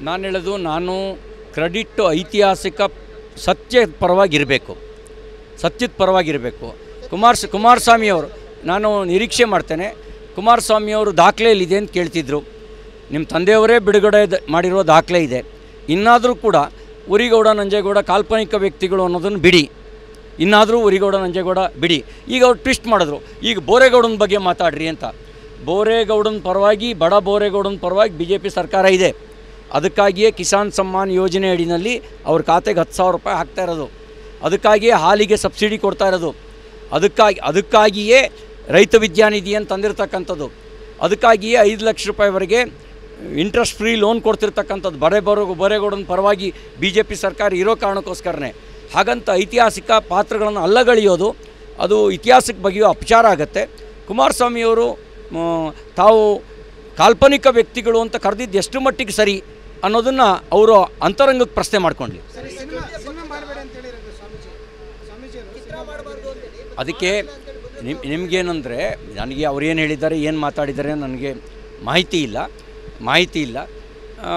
ನಾನು ಹೇಳೋದು ನಾನು ಕ್ರೆಡಿಟ್ ಐತಿಹಾಸಿಕ ಸತ್ಯ ಪರವಾಗಿರಬೇಕು ಸತ್ಯದ ಪರವಾಗಿರಬೇಕು ಕುಮಾರ್ ಕುಮಾರಸ್ವಾಮಿ ಅವರು ನಾನು ನಿರೀಕ್ಷೆ ಮಾಡ್ತೇನೆ ಕುಮಾರಸ್ವಾಮಿ ಅವರು ದಾಖಲೆಯಲ್ಲಿದೆ ಅಂತ ಕೇಳ್ತಿದ್ರು ನಿಮ್ಮ ತಂದೆಯವರೇ ಬಿಡುಗಡೆ ದ- ಮಾಡಿರೋ ದಾಖಲೆ ಇದೆ ಇನ್ನಾದರೂ ಕೂಡ ಉರಿಗೌಡ ನಂಜೇಗೌಡ ಕಾಲ್ಪನಿಕ ವ್ಯಕ್ತಿಗಳು ಅನ್ನೋದನ್ನು ಬಿಡಿ ಇನ್ನಾದರೂ ಉರಿಗೌಡ ನಂಜೇಗೌಡ ಬಿಡಿ ಈಗ ಅವ್ರು ಟ್ವಿಸ್ಟ್ ಮಾಡಿದ್ರು ಈಗ ಬೋರೇಗೌಡನ ಬಗ್ಗೆ ಮಾತಾಡ್ರಿ ಅಂತ ಬೋರೇಗೌಡನ ಪರವಾಗಿ ಬಡ ಬೋರೇಗೌಡನ ಪರವಾಗಿ ಬಿ ಜೆ ಪಿ ಸರ್ಕಾರ ಇದೆ ಅದಕ್ಕಾಗಿಯೇ ಕಿಸಾನ್ ಸಮ್ಮಾನ್ ಯೋಜನೆ ಅಡಿನಲ್ಲಿ ಅವ್ರ ಖಾತೆಗೆ ಹತ್ತು ಸಾವಿರ ರೂಪಾಯಿ ಹಾಕ್ತಾ ಇರೋದು ಅದಕ್ಕಾಗಿಯೇ ಹಾಲಿಗೆ ಸಬ್ಸಿಡಿ ಕೊಡ್ತಾ ಇರೋದು ಅದಕ್ಕಾಗಿ ಅದಕ್ಕಾಗಿಯೇ ರೈತ ವಿದ್ಯಾನಿಧಿ ಅಂತ ತಂದಿರತಕ್ಕಂಥದ್ದು ಅದಕ್ಕಾಗಿಯೇ ಐದು ಲಕ್ಷ ರೂಪಾಯಿವರೆಗೆ ಇಂಟ್ರೆಸ್ಟ್ ಫ್ರೀ ಲೋನ್ ಕೊಡ್ತಿರ್ತಕ್ಕಂಥದ್ದು ಬರೆ ಬರೋ ಬರೇಗೌಡನ ಪರವಾಗಿ ಬಿ ಜೆ ಪಿ ಸರ್ಕಾರ ಇರೋ ಕಾರಣಕ್ಕೋಸ್ಕರನೇ ಹಾಗಂತ ಐತಿಹಾಸಿಕ ಪಾತ್ರಗಳನ್ನು ಅಲ್ಲಗಳೆಯೋದು ಅದು ಇತಿಹಾಸಕ್ಕೆ ಬಗೆಯೋ ಅಪಚಾರ ಆಗುತ್ತೆ ಕುಮಾರಸ್ವಾಮಿಯವರು ಮ್, ತಾವು ಕಾಲ್ಪನಿಕ ವ್ಯಕ್ತಿಗಳು ಅಂತ ಕರೆದಿದ್ದು ಎಷ್ಟು ಮಟ್ಟಿಗೆ ಸರಿ ಅನ್ನೋದನ್ನು ಅವರು ಅಂತರಂಗಕ್ಕೆ ಪ್ರಶ್ನೆ ಮಾಡ್ಕೊಂಡ್ಲಿ ಸರಿ ಸಿನಿಮಾ ಸಿನಿಮಾ ಮಾಡಬೇಡಿ ಅಂತ ಹೇಳಿರಂತೆ ಸ್ವಾಮೀಜಿ ಸ್ವಾಮೀಜಿ ಅವರು ಅದಕ್ಕೆ ನಿಮ್ ನಿಮಗೇನಂದರೆ ನನಗೆ ಅವ್ರು ಏನು ಹೇಳಿದ್ದಾರೆ ಏನು ಮಾತಾಡಿದ್ದಾರೆ ನನಗೆ ಮಾಹಿತಿ ಇಲ್ಲ ಮಾಹಿತಿ ಇಲ್ಲ ಆ,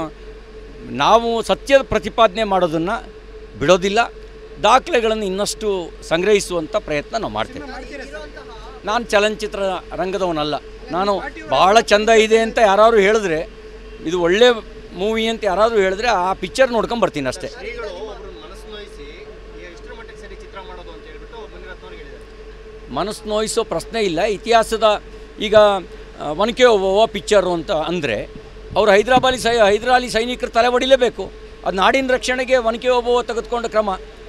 ನಾವು ಸತ್ಯದ ಪ್ರತಿಪಾದನೆ ಮಾಡೋದನ್ನು ಬಿಡೋದಿಲ್ಲ ದಾಖಲೆಗಳನ್ನು ಇನ್ನಷ್ಟು ಸಂಗ್ರಹಿಸುವಂಥ ಪ್ರಯತ್ನ ನಾವು ಮಾಡ್ತೇವೆ ಮಾಡ್ತೀರಾ ಸರ್ ನಾನು ಚಲನಚಿತ್ರ ರಂಗದವನಲ್ಲ ನಾನು ಭಾಳ ಚಂದ ಇದೆ ಅಂತ ಯಾರಾದ್ರು ಹೇಳಿದ್ರೆ ಇದು ಒಳ್ಳೆ ಮೂವಿ ಅಂತ ಯಾರಾದರೂ ಹೇಳಿದ್ರೆ ಆ ಪಿಕ್ಚರ್ ನೋಡ್ಕೊಂಡು ಬರ್ತೀನಿ ಅಷ್ಟೇ ಶ್ರೀಗಳು ಒಬ್ರನ್ನ ಮನಸ್ಸು ನೋಯಿಸಿ ಎಷ್ಟರ ಮಟ್ಟಿಗೆ ಸರಿ ಚಿತ್ರ ಮಾಡೋದು ಅಂತ ಹೇಳ್ಬಿಟ್ಟು ಮುನಿರತ್ನವ್ರಿಗೆ ಹೇಳಿದ್ದಾರೆ ಮನಸ್ಸು ನೋಯಿಸೋ ಪ್ರಶ್ನೆ ಇಲ್ಲ ಇತಿಹಾಸದ ಈಗ ಆ, ಒನಕೆ ಓಬವ್ವ ಪಿಕ್ಚರು ಅಂತ ಅಂದರೆ ಅವರು ಹೈದರಾಬಾದಿ ಸೈ ಹೈದರಾಲಿ ಸೈನಿಕರು ತಲೆ ಹೊಡಿಲೇಬೇಕು ಅದು ನಾಡಿನ ರಕ್ಷಣೆಗೆ ಒನಕೆ ಓಬವ್ವ ತೆಗೆದುಕೊಂಡ ಕ್ರಮ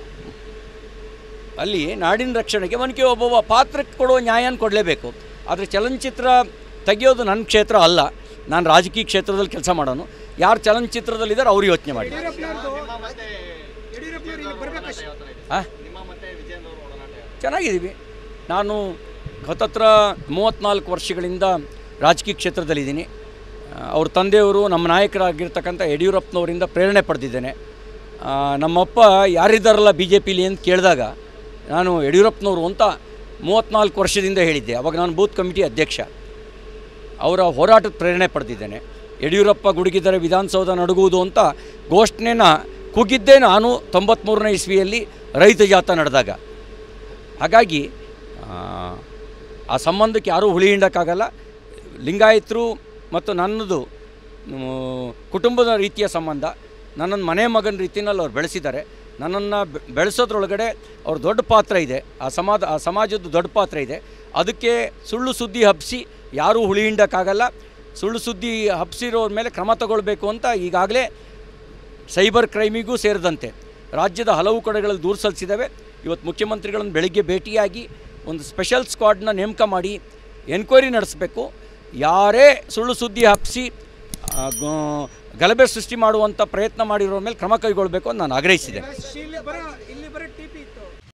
ಅಲ್ಲಿ ನಾಡಿನ ರಕ್ಷಣೆಗೆ ಒನಕೆ ಓಬವ್ವ ಪಾತ್ರಕ್ಕೆ ಕೊಡುವ ನ್ಯಾಯನ ಕೊಡಲೇಬೇಕು ಆದರೆ ಚಲನಚಿತ್ರ ತೆಗೆಯೋದು ನನ್ನ ಕ್ಷೇತ್ರ ಅಲ್ಲ ನಾನು ರಾಜಕೀಯ ಕ್ಷೇತ್ರದಲ್ಲಿ ಕೆಲಸ ಮಾಡೋನು ಯಾರು ಚಲನಚಿತ್ರದಲ್ಲಿದ್ದಾರೆ ಅವ್ರು ಯೋಚನೆ ಮಾಡಿ ಯಡಿಯೂರಪ್ಪನವ್ರದ್ದು ನಿಮ್ಮ ಮತ್ತೆ ಯಡಿಯೂರಪ್ಪನವ್ರು ಇಲ್ಲಿ ಬರ್ಬೇಕಷ್ಟೇ ಯಾವ ಥರ ಇದೆ ಆ? ನಿಮ್ಮ ಮತ್ತೆ ವಿಜಯನ್ ಅವ್ರ ಒಡನಾಟ ಯಾವ ಥರ? ಚೆನ್ನಾಗಿದ್ದೀವಿ ನಾನು ಹತ್ತತ್ರ ಮೂವತ್ತ್ನಾಲ್ಕು ವರ್ಷಗಳಿಂದ ರಾಜಕೀಯ ಕ್ಷೇತ್ರದಲ್ಲಿದ್ದೀನಿ ಆ, ಅವ್ರ ತಂದೆಯವರು ನಮ್ಮ ನಾಯಕರಾಗಿರ್ತಕ್ಕಂಥ ಯಡಿಯೂರಪ್ಪನವರಿಂದ ಪ್ರೇರಣೆ ಪಡೆದಿದ್ದೇನೆ ಆ, ನಮ್ಮಪ್ಪ ಯಾರಿದ್ದಾರಲ್ಲ ಬಿ ಜೆ ಪಿಲಿ ಅಂತ ಕೇಳಿದಾಗ ನಾನು ಯಡಿಯೂರಪ್ಪನವರು ಅಂತ ಮೂವತ್ತ್ನಾಲ್ಕು ವರ್ಷದಿಂದ ಹೇಳಿದ್ದೆ ಅವಾಗ ನಾನು ಬೂತ್ ಕಮಿಟಿ ಅಧ್ಯಕ್ಷ ಅವರ ಹೋರಾಟದ ಪ್ರೇರಣೆ ಪಡೆದಿದ್ದೇನೆ ಯಡಿಯೂರಪ್ಪ ಗುಡುಗಿದರೆ ವಿಧಾನಸೌಧ ನಡುಗುವುದು ಅಂತ ಘೋಷಣೆನ ಕೂಗಿದ್ದೇ ನಾನು ತೊಂಬತ್ತ್ಮೂರನೇ ಇಸ್ವಿಯಲ್ಲಿ ರೈತ ಜಾಥಾ ನಡೆದಾಗ ಹಾಗಾಗಿ ಆ, ಆ ಸಂಬಂಧಕ್ಕೆ ಯಾರೂ ಹುಳಿ ಹಿಂಡಕ್ಕಾಗಲ್ಲ ಲಿಂಗಾಯತರು ಮತ್ತು ನನ್ನದು ಮ್, ಕುಟುಂಬದ ರೀತಿಯ ಸಂಬಂಧ ನನ್ನನ್ನು ಮನೆ ಮಗನ ರೀತಿಯಲ್ಲಿ ಅವ್ರು ಬೆಳೆಸಿದ್ದಾರೆ ನನ್ನನ್ನು ಬೆಳೆಸೋದ್ರೊಳಗಡೆ ಅವ್ರ ದೊಡ್ಡ ಪಾತ್ರ ಇದೆ ಆ ಸಮಾಜ ಆ ಸಮಾಜದ ದೊಡ್ಡ ಪಾತ್ರ ಇದೆ ಅದಕ್ಕೆ ಸುಳ್ಳು ಸುದ್ದಿ ಹಬ್ಬಿಸಿ ಯಾರೂ ಹುಳಿ ಹಿಂಡಕ್ಕಾಗಲ್ಲ ಸುಳ್ಳು ಸುದ್ದಿ ಹಬ್ಸಿರೋರ ಮೇಲೆ ಕ್ರಮ ತಗೊಳ್ಬೇಕು ಅಂತ ಈಗಾಗಲೇ ಸೈಬರ್ ಕ್ರೈಮಿಗೂ ಸೇರಿದಂತೆ ರಾಜ್ಯದ ಹಲವು ಕಡೆಗಳಲ್ಲಿ ದೂರು ಸಲ್ಲಿಸಿದ್ದಾವೆ ಇವತ್ತು ಮುಖ್ಯಮಂತ್ರಿಗಳನ್ನು ಬೆಳಿಗ್ಗೆ ಭೇಟಿಯಾಗಿ ಒಂದು ಸ್ಪೆಷಲ್ ಸ್ಕ್ವಾಡ್ನ ನೇಮಕ ಮಾಡಿ ಎನ್ಕ್ವೈರಿ ನಡೆಸಬೇಕು ಯಾರೇ ಸುಳ್ಳು ಸುದ್ದಿ ಹಬ್ಬಿಸಿ ಆ, ಗ- ಗಲಭೆ ಸೃಷ್ಟಿ ಮಾಡುವಂಥ ಪ್ರಯತ್ನ ಮಾಡಿರೋ ಮೇಲೆ ಕ್ರಮ ಕೈಗೊಳ್ಳಬೇಕು ಅಂತ ನಾನು ಆಗ್ರಹಿಸಿದೆ ಇಲ್ಲಿ ಬರೋ ಇಲ್ಲಿ